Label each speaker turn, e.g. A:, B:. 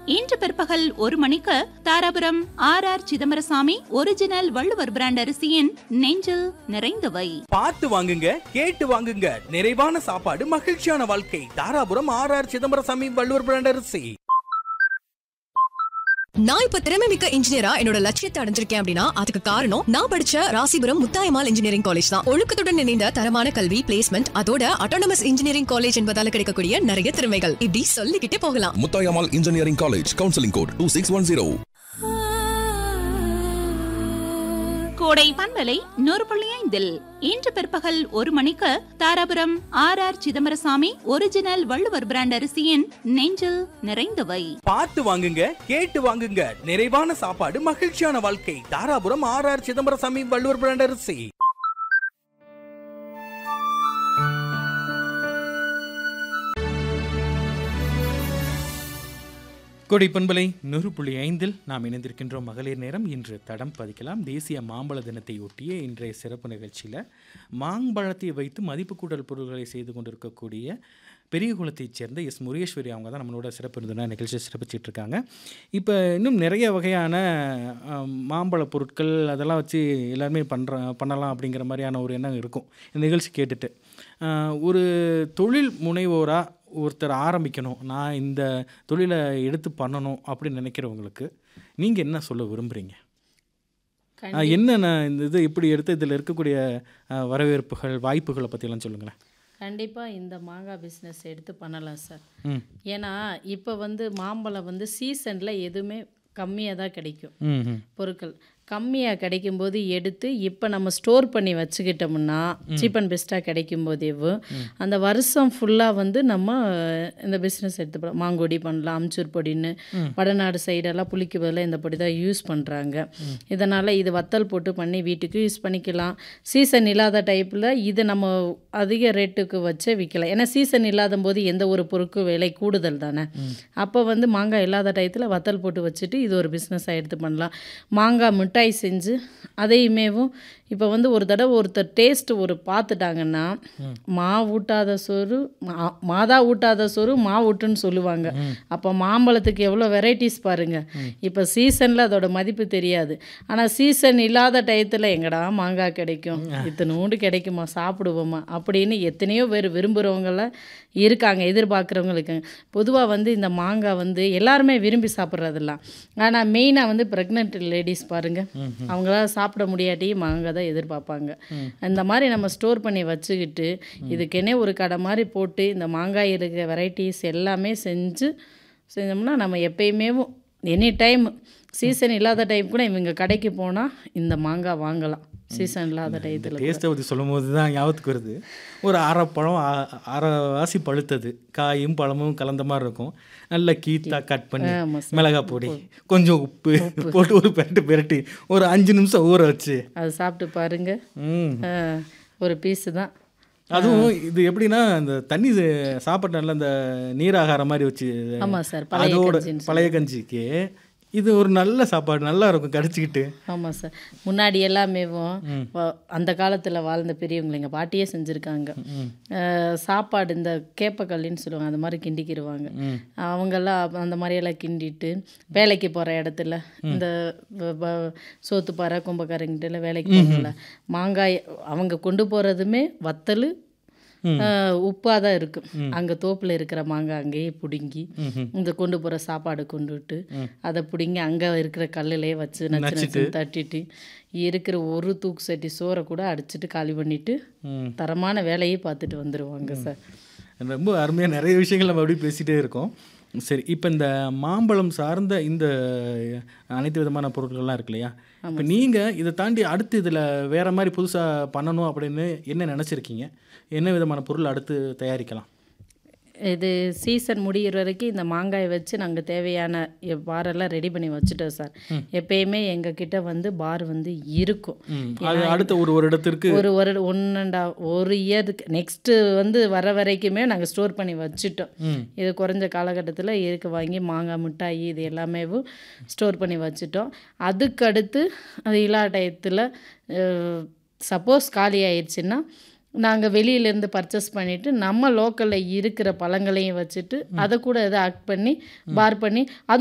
A: இன்று பிற்பகல் ஒரு மணிக்கு Dharapuram R R Chidambarasamy original Valluvar brand அரிசியின் நெஞ்சில் நிறைந்தவை
B: பார்த்து வாங்குங்க கேட்டு வாங்குங்க நிறைவான சாப்பாடு மகிழ்ச்சியான வாழ்க்கை Dharapuram R R Chidambarasamy Valluvar brand அரிசி
C: நான் இப்ப திறமை மிக்க இன்ஜினியரா என்னோட லட்சியத்தை அடைஞ்சிருக்கேன் அப்படின்னா அதுக்கு காரணம் நான் படிச்ச ராசிபுரம் முத்தாயமால் இன்ஜினியரிங் காலேஜ் தான் ஒழுக்கத்துடன் இணைந்த தரமான கல்வி பிளேஸ்மெண்ட் அதோட அட்டானமஸ் இன்ஜினியரிங் காலேஜ் என்பதால கிடைக்கக்கூடிய நிறைய திறமைகள் இப்படி சொல்லிக்கிட்டே போகலாம்
D: Muthayammal engineering college counselling code two six one zero
A: Kodai பண்பலை நூறு புள்ளி ஐந்தில் இன்று பிற்பகல் ஒரு மணிக்கு Dharapuram R R Chidambarasamy original Valluvar brand அரிசியின் நெஞ்சில் நிறைந்தவை
B: பார்த்து வாங்குங்க கேட்டு வாங்குங்க நிறைவான சாப்பாடு மகிழ்ச்சியான வாழ்க்கை Dharapuram R R Chidambarasamy Valluvar brand அரிசி
E: கொடை பண்பலை நூறு புள்ளி ஐந்தில் நாம் இணைந்திருக்கின்றோம் மகளிர் நேரம் இன்று தடம் பதிக்கலாம் தேசிய மாம்பழ தினத்தை ஒட்டிய இன்றைய சிறப்பு நிகழ்ச்சியில் மாம்பழத்தை வைத்து மதிப்பு கூட்டல் பொருட்களை செய்து கொண்டிருக்கக்கூடிய பெரியகுளத்தைச் சேர்ந்த எஸ் முருகேஸ்வரி அவங்க தான் நம்மளோட சிறப்பு இருந்தனா நிகழ்ச்சியை சிறப்பிச்சிட்டு இருக்காங்க இப்போ இன்னும் நிறைய வகையான அஹ், மாம்பழ பொருட்கள் அதெல்லாம் வச்சு எல்லாருமே பண்ணுற பண்ணலாம் அப்படிங்கிற மாதிரியான ஒரு எண்ணம் இருக்கும் இந்த நிகழ்ச்சி கேட்டுட்டு அஹ், ஒரு தொழில் முனைவோராக ஒருத்தர் ஆரம்பிக்கணும் நான் இந்த தொழிலை எடுத்து பண்ணணும் அப்படின்னு நினைக்கிறவங்களுக்கு நீங்கள் என்ன சொல்ல விரும்புகிறீங்க என்னென்ன இந்த இது இப்படி எடுத்து இதில் இருக்கக்கூடிய அஹ், வரவேற்புகள் வாய்ப்புகளை பற்றியெல்லாம் சொல்லுங்களேன்
F: கண்டிப்பாக இந்த மாங்காய் பிஸ்னஸ் எடுத்து பண்ணலாம் சார்
E: ம்
F: ஏன்னா இப்போ வந்து மாம்பழம் வந்து சீசனில் எதுவுமே கம்மியாக தான் கிடைக்கும்
E: ம் ம்
F: பொருட்கள் கம்மியாக கிடைக்கும்போது எடுத்து இப்போ நம்ம ஸ்டோர் பண்ணி வச்சுக்கிட்டோம்னா சீப் அண்ட் பெஸ்ட்டாக கிடைக்கும் போதேவும் அந்த வருஷம் ஃபுல்லாக வந்து நம்ம இந்த பிஸ்னஸ் எடுத்து போகலாம் மாங்கொடி பண்ணலாம் அம்ச்சூர் பொடின்னு வடநாடு சைடெல்லாம் புளிக்கு பதிலாக இந்த பொடி தான் யூஸ் பண்ணுறாங்க இதனால் இது வத்தல் போட்டு பண்ணி வீட்டுக்கு யூஸ் பண்ணிக்கலாம் சீசன் இல்லாத டைப்பில் இது நம்ம அதிக ரேட்டுக்கு வச்சு விற்கலாம் ஏன்னா சீசன் இல்லாத போது எந்த ஒரு பொருட்கும் விலை கூடுதல் தானே அப்போ வந்து மாங்காய் இல்லாத டயத்தில் வத்தல் போட்டு வச்சுட்டு இது ஒரு பிஸ்னஸாக எடுத்து பண்ணலாம் மாங்காய் மிட்டாய் செஞ்சு அதையுமேவும் இப்போ வந்து ஒரு தடவை ஒருத்தர் டேஸ்ட் ஒரு பார்த்துட்டாங்கன்னா மா ஊட்டாத சோறு மா மாதா ஊட்டாத சோறு மா ஊட்டுன்னு சொல்லுவாங்க அப்போ மாம்பழத்துக்கு எவ்வளோ வெரைட்டிஸ் பாருங்க இப்போ சீசனில் அதோட மதிப்பு தெரியாது ஆனால் சீசன் இல்லாத டயத்தில் எங்கடா மாங்காய் கிடைக்கும் இத்தனோண்டு கிடைக்குமா சாப்பிடுவோமா அப்படின்னு எத்தனையோ பேர் விரும்புகிறவங்களாம் இருக்காங்க எதிர்பார்க்குறவங்களுக்கு பொதுவாக வந்து இந்த மாங்காய் வந்து எல்லாருமே விரும்பி சாப்பிட்றதில்ல ஆனால் மெயினாக வந்து ப்ரெக்னென்ட் லேடிஸ் பாருங்கள் அவங்களால சாப்பிட முடியாட்டி மாங்காய் தான் எதிர்பார்ப்பாங்க இந்த மாதிரி நம்ம ஸ்டோர் பண்ணி வச்சுக்கிட்டு இதுக்கென்னே ஒரு கடை மாதிரி போட்டு இந்த மாங்காய் இருக்கிற வெரைட்டிஸ் எல்லாமே செஞ்சு செஞ்சோம்னா நம்ம எப்பயுமே எனி டைம் சீசன் இல்லாத டைம் கூட இவங்க கடைக்கு போனால் இந்த மாங்காய் வாங்கலாம் சீசன் இல்லாத டயத்தில்
E: டேஸ்ட்டை பற்றி சொல்லும் போது தான் ஞாபகத்துக்கு வருது ஒரு அரை பழம் அ- அரை வாசி பழுத்தது காயும் பழமும் கலந்த மாதிரி இருக்கும் நல்ல கீத்தா கட் பண்ணி
F: ஆமா சார்.
E: மிளகாய் பொடி கொஞ்சம் உப்பு போட்டு ஒரு பெரட்டு பெரட்டி ஒரு அஞ்சு நிமிஷம் ஊற வச்சு
F: அது சாப்பிட்டு பாருங்க
E: ம்
F: ஆ, ஒரு பீஸு தான்
E: அதுவும் இது எப்படின்னா இந்த தண்ணி சாப்பாட்டு நல்ல இந்த நீராகாரம் மாதிரி வச்சு
F: ஆமாம் சார் பழைய
E: அதோட
F: கஞ்சின்னு
E: பழைய கஞ்சிக்கு இது ஒரு நல்ல சாப்பாடு நல்லா இருக்கும் கடிச்சிக்கிட்டு
F: ஆமாம் சார் முன்னாடி எல்லாமே அந்த காலத்தில் வாழ்ந்த பெரியவங்க எங்கள் பாட்டியே செஞ்சுருக்காங்க அஹ், சாப்பாடு இந்த கேப்பக்கல்லின்னு சொல்லுவாங்க அந்த மாதிரி கிண்டிக்கிடுவாங்க அவங்கெல்லாம் அந்த மாதிரியெல்லாம் கிண்டிட்டு வேலைக்கு போகிற இடத்துல இந்த வ- வ- சோத்துப்பாறை கும்பக்காரங்கிட்ட வேலைக்கு போகல மாங்காய் அவங்க கொண்டு போகிறதுமே வத்தல் உப்பாக தான் இருக்கும் அங்கே தோப்பில் இருக்கிற மாங்காய் அங்கேயே பிடுங்கி இந்த கொண்டு போகிற சாப்பாடு கொண்டுட்டு அதை பிடுங்கி அங்கே இருக்கிற கல்லுலே வச்சு நச்சு நச்சு தட்டிட்டு இருக்கிற ஒரு தூக்கு சட்டி சோறை கூட அடிச்சிட்டு காலி பண்ணிட்டு தரமான வேலையை பார்த்துட்டு வந்துடுவாங்க சார்
E: ரொம்ப அருமையாக நிறைய விஷயங்கள் நம்ம அப்படியே பேசிகிட்டே இருக்கோம் சரி இப்போ இந்த மாம்பழம் சார்ந்த இந்த அனைத்து விதமான பொருட்கள்லாம் இருக்கு இல்லையா இப்போ நீங்கள் இதை தாண்டி அடுத்து இதில் வேற மாதிரி புதுசாக பண்ணணும் அப்படின்னு என்ன நினச்சிருக்கீங்க என்ன விதமான பொருள் அடுத்து தயாரிக்கலாம்
F: இது சீசன் முடியிற வரைக்கும் இந்த மாங்காயை வச்சு நாங்கள் தேவையான எ- பாரெல்லாம் ரெடி பண்ணி வச்சுட்டோம் சார் எப்பயுமே எங்ககிட்ட வந்து பார் வந்து இருக்கும்
E: அது அடுத்த ஒரு ஒரு இடத்திற்கு
F: ஒரு ஒரு ஒன் அண்ட் ஒரு இயருக்கு நெக்ஸ்ட்டு வந்து வர வரைக்குமே நாங்கள் ஸ்டோர் பண்ணி வச்சுட்டோம் இது குறைஞ்ச காலகட்டத்தில் இருக்கு வாங்கி மாங்காய் மிட்டாய் இது எல்லாமே ஸ்டோர் பண்ணி வச்சுட்டோம் அதுக்கு அடுத்து அது இலா டயத்தில் சப்போஸ் காலி ஆயிடுச்சுன்னா நாங்கள் வெளியிலேருந்து பர்ச்சேஸ் பண்ணிவிட்டு நம்ம லோக்கலில் இருக்கிற பழங்களையும் வச்சுட்டு அதை கூட இதை ஆக்ட் பண்ணி பார் பண்ணி அது